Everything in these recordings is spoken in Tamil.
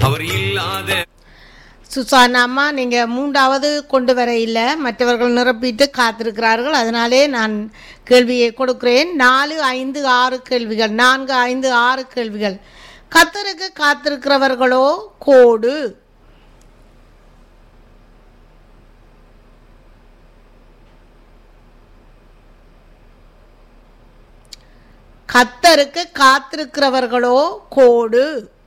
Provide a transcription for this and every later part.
அவர் இல்லாத சுசானா அம்மா நீங்கள் மூன்றாவது கொண்டு வர இல்லை மற்றவர்கள் நிரப்பிட்டு காத்திருக்கிறார்கள் அதனாலே நான் கேள்வியை கொடுக்கிறேன் நாலு ஐந்து ஆறு கேள்விகள் நான்கு ஐந்து ஆறு கேள்விகள் கத்தருக்கு காத்திருக்கிறவர்களோ கோடு கத்தருக்கு காத்திருக்கிறவர்களோ கோடு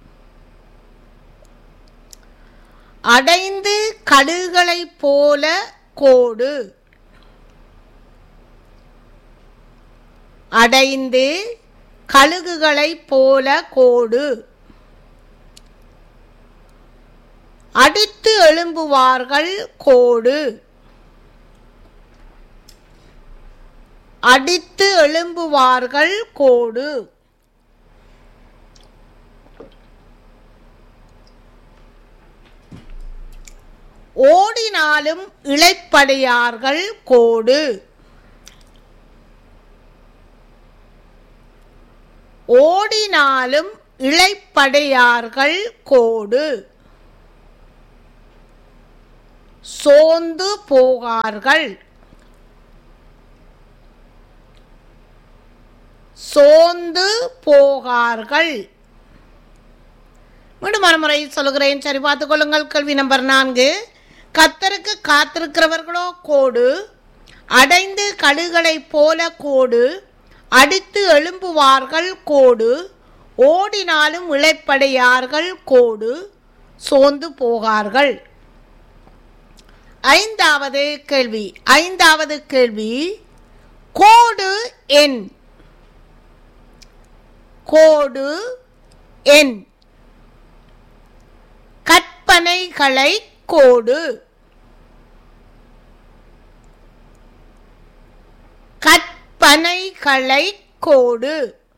அடைந்து கடுகளைப் போல கோடு அடைந்து கழுகுகளைப் போல கோடு அடித்து எழும்புவார்கள் கோடு அடித்து எழும்புவார்கள் கோடு ஓடினாலும் இளைப்படையார்கள் கோடு ஓடினாலும் இளைப்படையார்கள் கோடு சோர்ந்து போகார்கள் சோர்ந்து போகார்கள் மீண்டும் மறுமுறை சொல்கிறேன் சரி பார்த்துக் கொள்ளுங்கள் கேள்வி நம்பர் நான்கு கத்தருக்கு காத்திருக்கிறவர்களோ கோடு அடைந்து கடுகளைப் போல கோடு அடித்து எழும்புவார்கள் கோடு ஓடினாலும் இளைப்படையார்கள் கோடு சோர்ந்து போகார்கள் ஐந்தாவது கேள்வி ஐந்தாவது கேள்வி கோடு எண் கோடு எண் கற்பனைகளை கோடு கற்பனைகளை கோடு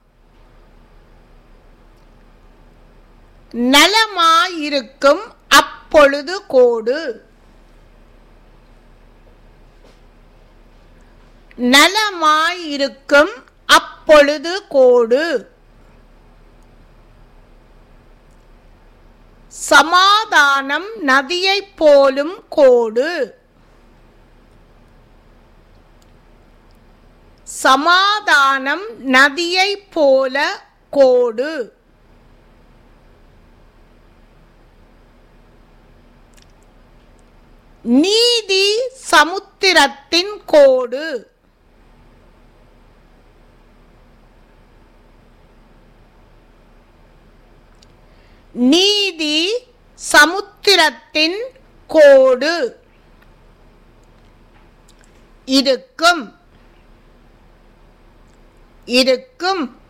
நலமாயிருக்கும் அப்பொழுது கோடு நலமாயிருக்கும் அப்பொழுது கோடு சமாதானம் நதியைப் போலும் கோடு சமாதானம் நதியைப் போல கோடு நீதி சமுத்திரத்தின் கோடு நீதி சமுத்திரத்தின் கோடு இருக்கும் இருக்கும்